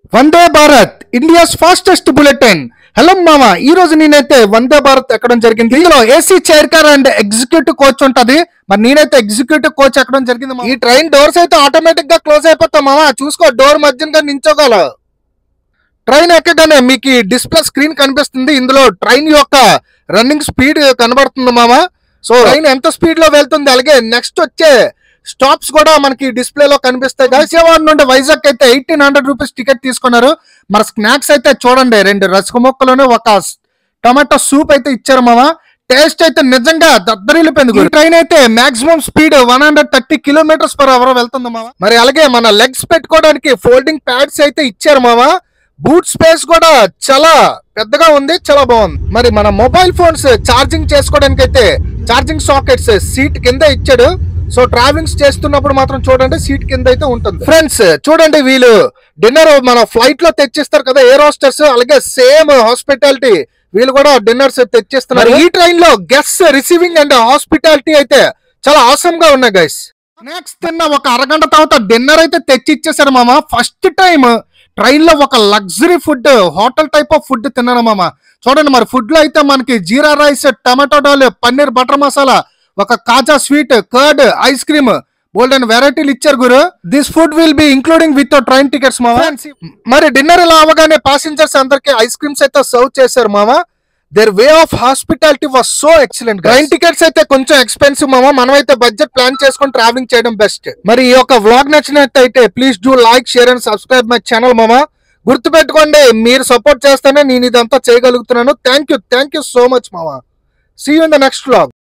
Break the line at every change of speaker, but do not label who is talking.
వందే Bharat India's fastest bulletin hello మామ ఈ రోజు నేనైతే వందే భారత్ ఎక్కడం జరిగింది ఇందులో AC chair car and executive coach ఉంటది మరి నేనైతే ఎగ్జిక్యూటివ్ కోచ్ ఎక్కడం జరిగింది మామ. ఈ ట్రైన్ డోర్స్ అయితే ఆటోమేటిక్ గా క్లోజ్ అయిపోతాం మామ చూసుకో డోర్ మధ్యగా నించోగల ట్రైన్ ఎక్కగానే మీకు ఈ డిస్ప్లే స్క్రీన్ కనిపిస్తుంది ఇందులో ట్రైన్ యొక్క రన్నింగ్ స్పీడ్ కనబడుతుంది మామ సో ట్రైన్ ఎంత స్పీడ్ లో వెళ్తుంది అలాగే నెక్స్ట్ వచ్చే స్టాప్స్ కూడా మనకి డిస్ప్లే లో కనిపిస్తాయి విజయవాడ నుండి వైజాగ్ అయితే ఎయిటీన్ హండ్రెడ్ రూపీస్ టికెట్ తీసుకున్నారు మరి స్నాక్స్ అయితే చూడండి రెండు రసక ముక్కలను ఒక టమాటో సూప్ అయితే ఇచ్చారు మామ టేస్ట్ అయితే నిజంగా దద్దరిల్లిపోయింది ఈ ట్రైన్ అయితే maximum speed one hundred thirty kilometres per hour వెళ్తుంది మామ మరి అలాగే మన లెగ్స్ పెట్టుకోవడానికి ఫోల్డింగ్ ప్యాడ్స్ అయితే ఇచ్చారు మామ బూట్ స్పేస్ కూడా చాలా పెద్దగా ఉంది చాలా బాగుంది మరి మన మొబైల్ ఫోన్స్ ఛార్జింగ్ చేసుకోవడానికి అయితే ఛార్జింగ్ సాకెట్స్ సీట్ కింద ఇచ్చాడు సో ట్రావెలింగ్స్ చేస్తున్నప్పుడు మాత్రం చూడండి సీట్ కింద అయితే ఉంటుంది ఫ్రెండ్స్ చూడండి వీళ్ళు డిన్నర్ మన ఫ్లైట్ లో తెచ్చిస్తారు కదా ఎయిర్ హోస్టర్స్ అలాగే సేమ్ హాస్పిటాలిటీ వీళ్ళు కూడా డిన్నర్స్ తెచ్చిస్తున్నారు ఈ ట్రైన్ లో గెస్ట్ రిసీవింగ్ అండ్ హాస్పిటాలిటీ అయితే చాలా ఆసమ్ గా ఉన్నాయి గైస్ స్నాక్స్ తిన్న ఒక అరగంట తర్వాత డిన్నర్ అయితే తెచ్చి ఇచ్చేసారు మామ ఫస్ట్ టైం ట్రైన్ లో ఒక luxury food hotel type of food తిన్నాను మామ చూడండి మరి ఫుడ్ లో అయితే మనకి jeera rice tomato dal paneer butter masala ఒక kaja sweet curd ice cream bold and వెరైటీలు ఇచ్చారు గురు this food will be including with train tickets మామ మరి డిన్నర్ ఇలా అవగానే ప్యాసింజర్స్ అందరికి ఐస్ క్రీమ్స్ అయితే సర్వ్ చేశారు మామ their way of hospitality was so excellent train tickets అయితే కొంచెం ఎక్స్పెన్సివ్ మామ మనం అయితే బడ్జెట్ ప్లాన్ చేసుకొని ట్రావెలింగ్ చేయడం బెస్ట్ మరి ఈ యొక్క వ్లాగ్ నచ్చినట్టయితే please do like share and subscribe my channel మామ గుర్తుపెట్టుకోండి మీరు సపోర్ట్ చేస్తేనే నేను ఇదంతా చేయగలుగుతున్నాను thank you thank you so much మామ see you in the next vlog